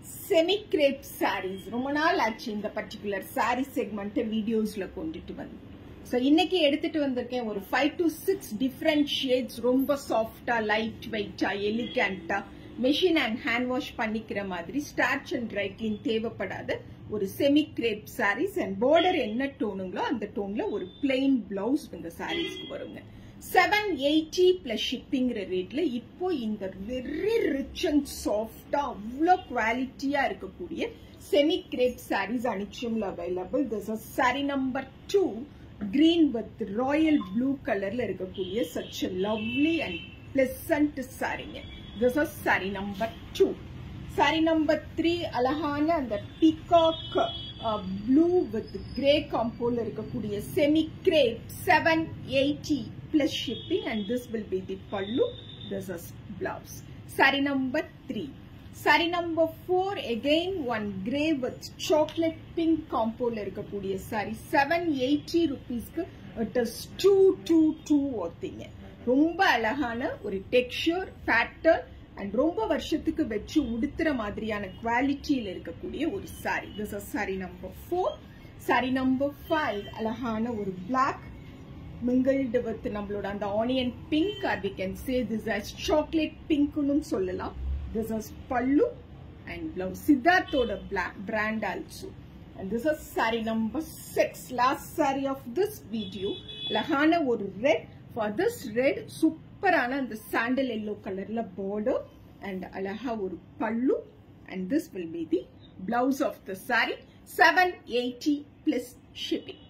semi crepe saris ரொம்ப நாள் ஆச்சு இந்த பர்டிகுலர் சாரி செக்மெண்ட் வீடியோஸ்ல கொண்டுட்டு வந்து ஸோ இன்னைக்கு எடுத்துட்டு வந்திருக்கேன் ஒரு five to six different shades ரொம்ப சாஃப்டா லைட் வெயிட்டா எலிகண்டா மெஷின் அண்ட் ஹேண்ட் வாஷ் பண்ணிக்கிற மாதிரி ஸ்டார்ச் அண்ட் ட்ரை கிளீன் தேவைப்படாத ஒரு semi crepe saris and border என்ன டோனுங்களோ அந்த டோன்ல ஒரு பிளெயின் பிளவுஸ் இந்த சாரீஸ்க்கு வருங்க செவன் எயிட்டி பிளஸ் ஷிப்பிங்கிற ரேட்ல இப்போ இந்த வெரி ரிச் அண்ட் சாஃப்டா அவ்வளோ குவாலிட்டியா இருக்கக்கூடிய செமி கிரேப் சாரீஸ் அனிச்சம்ல available this is sari number two green with royal blue கலர்ல இருக்கக்கூடிய சச் லவ்லி அண்ட் பிளசன்ட் சாரிங்க this is sari number two sari number three அழகான அந்த பீகாக் ப்ளூ வித் கிரே காம்போல இருக்கக்கூடிய semi crepe seven eighty plus shipping and this will be the pallu this is blouse sari number 3 sari number 4 again one gray with chocolate pink compo ல இருக்கக்கூடிய sari 780 rupeesக்கு it is 222 ஒத்திங்க ரொம்ப அழகான ஒரு texture pattern and ரொம்ப வருஷத்துக்கு வச்சு உடுத்துற மாதிரியான குவாலிட்டியில இருக்கக்கூடிய ஒரு sari this is sari number four sari number five அழகான ஒரு பிளாக் மிங்கிள்டு வித் நம்மளோட அந்த onion pink or we can say this as chocolate பிங்க்னு சொல்லலாம் this is pallu and blouse சித்தார்த்தோட black brand also and this is sari number six last sari of this video அழகான ஒரு red for this red சூப்பரான அந்த sandal yellow கலர்ல border and அழகா ஒரு pallu and this will be the blouse of the sari seven eighty plus shipping